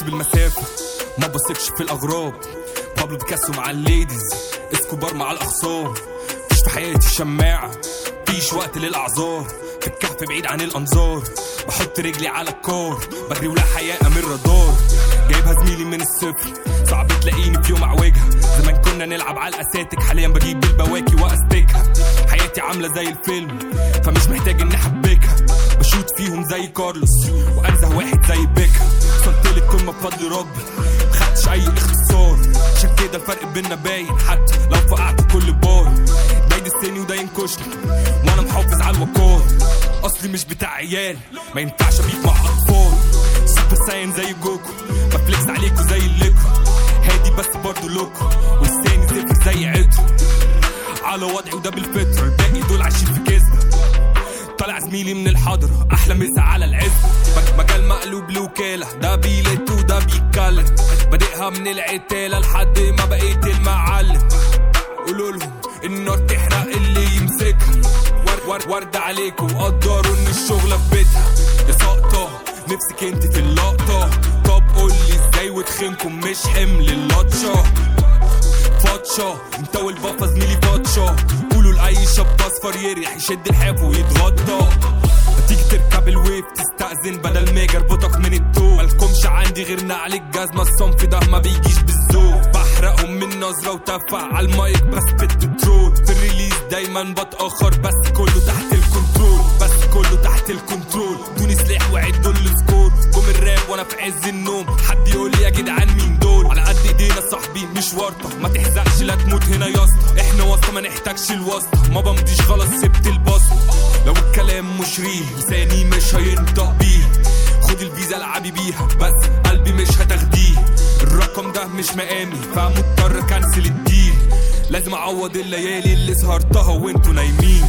بالمسافة ما بثقش في الأغراب بابلو بيكاسو مع الليديز اسكوبار مع الأخصام مفيش في حياتي شماعة مفيش وقت للأعذار في الكهف بعيد عن الأنظار بحط رجلي على الكار بجري ولا حياء من الرادار جايبها زميلي من الصفر صعب تلاقيني في يوم اعوجها زمان كنا نلعب على الاساتك حاليا بجيب البواكي واستكها حياتي عامله زي الفيلم فمش محتاج اني احبكها بشوت فيهم زي كارلوس وانزه واحد زي بيكها وصلت للقمه بفضل ربي مخدتش اي اختصار عشان كده الفرق بينا باين حتى لو فقعت كل بار ده يدسني وده ينكشني وانا محافظ على الوقار اصلي مش بتاع عيال ما ينفعش ابيك مع اطفال سوبر ساين زي جوكو بفليكس عليكوا زي الليكو هادي بس برضه لوكو ولساني زفر زي عطر على وضعي وده بالفطرة الباقي دول عايشين في كذبة طالع زميلي من الحضرة أحلى مسا على العز مج- مجال مقلوب لوكالة ده بيلت وده بيتكلم بادئها من العتالة لحد ما بقيت المعلم قولوا لهم النار تحرق اللي يمسكها ورد, ورد, ورد عليكم وقدروا ان الشغلة في بيتها يا سقطة نفسك انت في اللقطة طب قولي ازاي وتخنكم مش حمل اللطشة فاتشة انت والبابا زميلي فاتشة قولوا لأي شاب اصفر يريح يشد الحاف ويتغطى تيجي تركب الويف تستأذن بدل ما يربطك من التوب مالكمش عندي غير نعل الجزمة الصنف ده ما بيجيش بالذوق بحرقهم من نظرة وتفع على المايك بس بترول في الريليز دايما بتأخر بس كله تحت الكنترول بس كله تحت الكنترول دوني سلاح وعدوا السكور قوم الراب وانا في عز النوم حد يقول لي يا جدعان مين دول على قد ايدينا صاحبي مش ورطة ما تحزقش لا تموت هنا يا اسطى احنا واسطة ما نحتاجش الواسطة ما بمضيش خلاص سبت البسطة لو الكلام مش ريل لساني مش هينطق بيه خد الفيزا العبي بيها بس قلبي مش هتاخديه الرقم ده مش مقامي فمضطر كنسل الديل لازم اعوض الليالي اللي سهرتها وانتوا نايمين